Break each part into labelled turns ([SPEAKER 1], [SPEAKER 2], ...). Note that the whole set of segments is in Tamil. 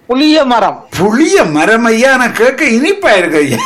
[SPEAKER 1] புளிய மரம்
[SPEAKER 2] புளிய மரம் ஐயா நான் கேட்க இனிப்பா இருக்கு ஐயா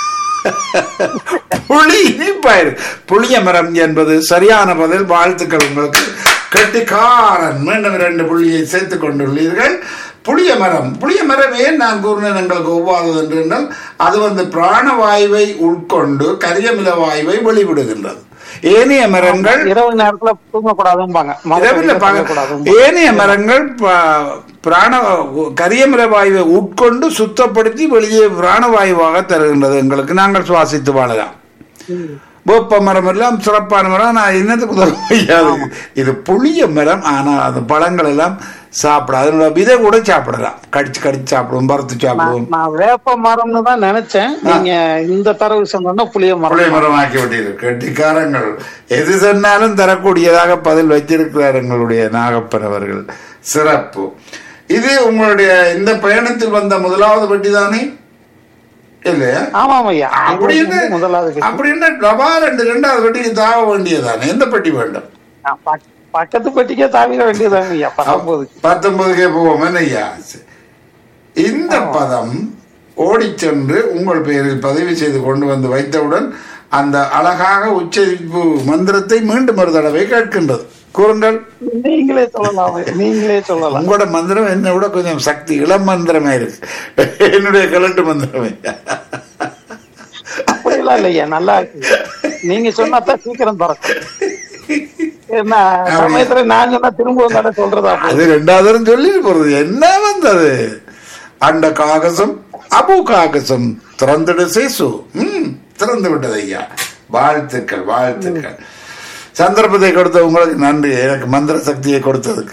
[SPEAKER 2] புளி இனிப்பா இருக்கு புளிய மரம் என்பது சரியான பதில் வாழ்த்துக்கள் உங்களுக்கு கெட்டிக்காரன் மீண்டும் இரண்டு புள்ளியை சேர்த்துக் கொண்டுள்ளீர்கள் புளிய மரம் புளிய மரம் ஏன் நான் கூறினேன் எங்களுக்கு ஒவ்வாதது என்று என்றால் அது வந்து பிராணவாயுவை உட்கொண்டு கரியமில வாயுவை வெளிவிடுகின்றது ஏனைய மரங்கள்
[SPEAKER 1] இரவு நேரத்துல தூங்கக்கூடாதும்பாங்க
[SPEAKER 2] இரவில் பாக்க-
[SPEAKER 1] தூங்கக்கூடாது
[SPEAKER 2] ஏனைய மரங்கள் ப- பிராண கரியமில வாயுவை உட்கொண்டு சுத்தப்படுத்தி வெளியே பிராணவாயுவாக தருகின்றது எங்களுக்கு நாங்கள் சுவாசித்து வாழலாம் வேப்ப மரம் எல்லாம் சிறப்பான மரம் நான் என்னத்துக்கு உதவ முடியாது இது புளிய மரம் ஆனா அது பழங்கள் எல்லாம் சாப்பிடாது அதனோட விதை கூட சாப்பிடலாம் கடிச்சு கடிச்சு சாப்பிடுவோம் பருத்து சாப்பிடுவோம்
[SPEAKER 1] நான் வேப்ப மரம்னு தான் நினைச்சேன் நீங்க இந்த தரவு சொன்னா புளிய
[SPEAKER 2] புளிய
[SPEAKER 1] மரம்
[SPEAKER 2] மரம் ஆக்கி விட்டீர்கள் கெட்டிக்காரங்கள் எது சொன்னாலும் தரக்கூடியதாக பதில் வைத்திருக்கிறார் எங்களுடைய நாகப்பன் அவர்கள் சிறப்பு இது உங்களுடைய இந்த பயணத்தில் வந்த முதலாவது பெட்டி தானே இல்லையா
[SPEAKER 1] ஆமாம் ஐயா
[SPEAKER 2] அப்படி
[SPEAKER 1] இது
[SPEAKER 2] என்ன
[SPEAKER 1] வந்து முதலாவது கட்சி.
[SPEAKER 2] அப்படி என்ன டபா ரெண்டு ரெண்டாவது பெட்டிக்கு தாவ வேண்டியதானே எந்த பெட்டி வேண்டும்
[SPEAKER 1] ஆ, பக்- பக்கத்து பெட்டிக்கே தாவிட வேண்டியதாங்க ஐயா பத்தொன்பது
[SPEAKER 2] பத்தொன்பதுக்கே போவோம் என்னய்யா இந்த பதம் ஓடிச் சென்று உங்கள் பெயரில் பதிவு செய்து கொண்டு வந்து வைத்தவுடன் அந்த அழகாக உச்சரிப்பு மந்திரத்தை மீண்டும் ஒரு தடவை கேட்கின்றது கூறுங்கள்
[SPEAKER 1] நீங்களே சொல்லலாம் நீங்களே சொல்லலாம்
[SPEAKER 2] உங்களோட மந்திரம் என்னை விட கொஞ்சம் சக்தி இளம் மந்திரமே இருக்கு என்னுடைய கலட்டு மந்திரமே
[SPEAKER 1] அப்படிலாம் இல்லையா நல்லா இருக்கு நீங்க சொன்னாதான் சீக்கிரம் திறக்கும் என்ன சமயத்துல நான் சொன்னா திரும்ப ஒரு தடவை சொல்றதா போகுது.
[SPEAKER 2] அது ரெண்டாவது தரம் சொல்லி போறது என்ன வந்தது அண்ட காகசம் அபு காகசம் திறந்துடு சேசு ம் திறந்து விட்டது ஐயா வாழ்த்துக்கள் வாழ்த்துக்கள் சந்தர்ப்பத்தை கொடுத்த உங்களுக்கு நன்றி எனக்கு மந்திர சக்தியை கொடுத்ததுக்கு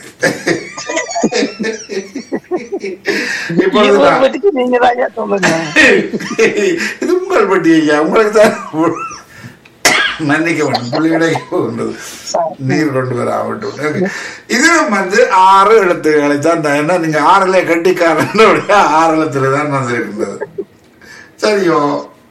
[SPEAKER 2] இப்பொழுது
[SPEAKER 1] இருபது
[SPEAKER 2] நான்
[SPEAKER 1] பெட்டிக்கு நீங்க தான் ஐயா சொல்லுங்க
[SPEAKER 2] இது உங்கள் பட்டி ஐயா உங்களுக்கு தான் மன்னிக்க வேண்டும் புள்ளிகளை போகின்றது நீர் கொண்டு வர ஆகட்டும் இதுவும் வந்து ஆறு எழுத்துக்களை தான் தான் ஏன்னா நீங்க ஆறுல கட்டிக்காரன் ஆறு எழுத்துல தான் வந்திருக்கின்றது சரியோ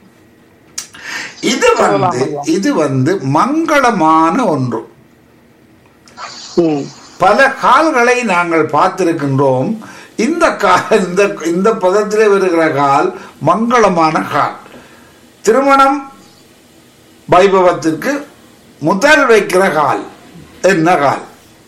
[SPEAKER 2] இது வந்து இது வந்து மங்களமான ஒன்று
[SPEAKER 1] ம்.
[SPEAKER 2] பல கால்களை நாங்கள் பார்த்திருக்கின்றோம் இந்த கால் இந்த இந்த பதத்திலே வருகிற கால் மங்களமான கால் திருமணம் வைபவத்திற்கு முதல் வைக்கிற கால் என்ன கால்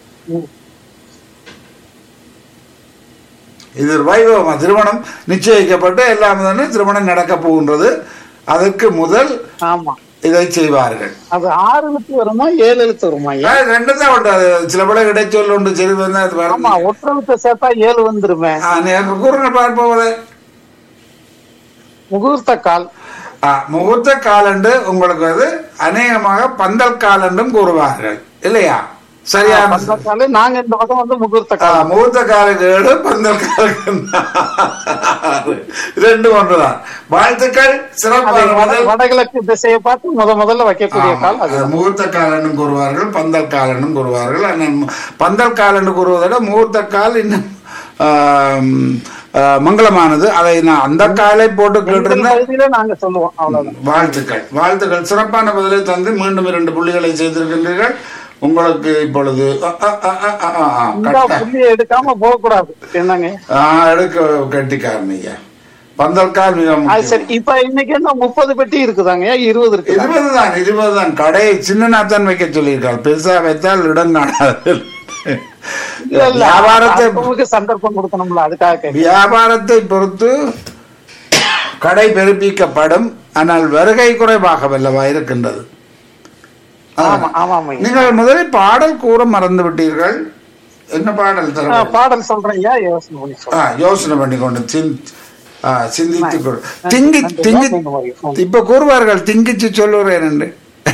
[SPEAKER 2] இது ஒரு வைபவமா திருமணம் நிச்சயிக்கப்பட்டு எல்லாம் தானே திருமணம் நடக்க போகின்றது அதற்கு முதல்
[SPEAKER 1] ஆமா
[SPEAKER 2] இதை செய்வார்கள்
[SPEAKER 1] அது ஆறு எழுத்து வருமா ஏழு எழுத்து வருமா ஐயா
[SPEAKER 2] அது ரெண்டு தான் உண்டு அது சில பல இடைச்சொல் உண்டு சரி வந்து அது பாருங்க.
[SPEAKER 1] ஆமா ஒற்றெழுத்தை சேர்த்தா ஏழு வந்துருமே
[SPEAKER 2] ஆ, நீங்க கூறுங்க பார்ப்போம்
[SPEAKER 1] முகூர்த்த கால்
[SPEAKER 2] ஆ, முகூர்த்த காலண்டு உங்களுக்கு அது அநேகமாக பந்தல் காலண்டும் கூறுவார்கள் இல்லையா சரியான
[SPEAKER 1] பந்த காலு நாங்க இந்த பக்கம் வந்து முகூர்த்த
[SPEAKER 2] ஆ,
[SPEAKER 1] கால்
[SPEAKER 2] முகூர்த்த காலுக்கு ஏழு பந்தல் காலுக்கு ஆறு. ரெண்டு ஒன்றுதான் வாழ்த்துக்கள்
[SPEAKER 1] அதை
[SPEAKER 2] சிறப்பான
[SPEAKER 1] வட-
[SPEAKER 2] முதல்
[SPEAKER 1] வடகிழக்கு திசையை பார்த்து முத முதல்ல வைக்கக்கூடிய
[SPEAKER 2] ஆமா.
[SPEAKER 1] கால் அது
[SPEAKER 2] அது முகூர்த்த காலனும் கூறுவார்கள் பந்தல் காலனும் கூறுவார்கள் ஆனால் மு- பந்தல் காலன்னு கூறுவதை விட முகூர்த்த கால் இன்னும் ஆம், ஆ, மங்களமானது அதை நான் அந்த காலை போட்டு
[SPEAKER 1] எங்கள்
[SPEAKER 2] கேட்டிருந்தா
[SPEAKER 1] பகுதியில நாங்க சொல்லுவோம் அவ்வளவுதான்
[SPEAKER 2] வாழ்த்துக்கள் வாழ்த்துக்கள் சிறப்பான பதிலை தந்து மீண்டும் இரண்டு புள்ளிகளை செய்திருக்கின்றீர்கள் உங்களுக்கு இப்பொழுது அ, அ, அ, அ, அ, அ, அ,
[SPEAKER 1] இந்த
[SPEAKER 2] கட்ட-
[SPEAKER 1] புள்ளியை எடுக்காம போக கூடாது என்னங்க
[SPEAKER 2] ஆ, எடுக்க கட்டிக்காரன் ஐயா பந்தல் கால் மிக
[SPEAKER 1] அது
[SPEAKER 2] முக்கியம்.
[SPEAKER 1] சரி இப்ப இன்னைக்கு என்ன முப்பது பெட்டி இருக்குதாங்க இருபது இருக்கு
[SPEAKER 2] இருபது தான் இருபது தான் கடை சின்னனா தான் வைக்க சொல்லியிருக்காள் பெருசா வைத்தால் இடம் காணாது
[SPEAKER 1] இல்ல இல்ல
[SPEAKER 2] வியாபாரத்தை
[SPEAKER 1] அடுத்தவங்களுக்கு சந்தர்ப்பம் கொடுக்கணும்ல அதுக்காக கேட்டேன்.
[SPEAKER 2] வியாபாரத்தை பொறுத்து கடை பெருப்பிக்கப்படும் ஆனால் வருகை குறைவாக வல்லவா இருக்கின்றது
[SPEAKER 1] ஆமா ஆமா ஆமாங்க.
[SPEAKER 2] நீங்கள் முதலில் பாடல் கூற மறந்து விட்டீர்கள் என்ன பாடல்
[SPEAKER 1] ஆ,
[SPEAKER 2] தர
[SPEAKER 1] பாடல் சொல்றீங்க யோசனை பண்ணி சொல்றேன்
[SPEAKER 2] ஆ, யோசனை பண்ணி கொண்டு சிந்- ஆ, சிந்தித்துக் கொண்டு திங்கி திங்கி
[SPEAKER 1] இந்த மாதிரி. ம்.
[SPEAKER 2] இப்ப கூறுவார்கள் திங்கிச்சு சொல்லுறேன் என்று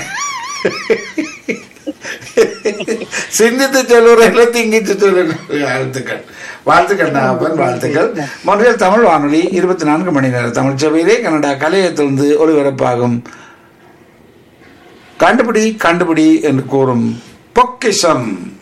[SPEAKER 2] சிந்தித்து சொல்லுறேன் திங்கிச்சு சொல்லுறேன் வாழ்த்துக்கள் வாழ்த்துக்கள் நாகப்பன் வாழ்த்துக்கள் மொழியில் தமிழ் வானொலி இருபத்தி நான்கு மணி நேரம் தமிழ் சபையிலே கனடா கலையத்திலிருந்து ஒளிபரப்பாகும் கண்டுபிடி கண்டுபிடி என்று கூறும் பொக்கிஷம்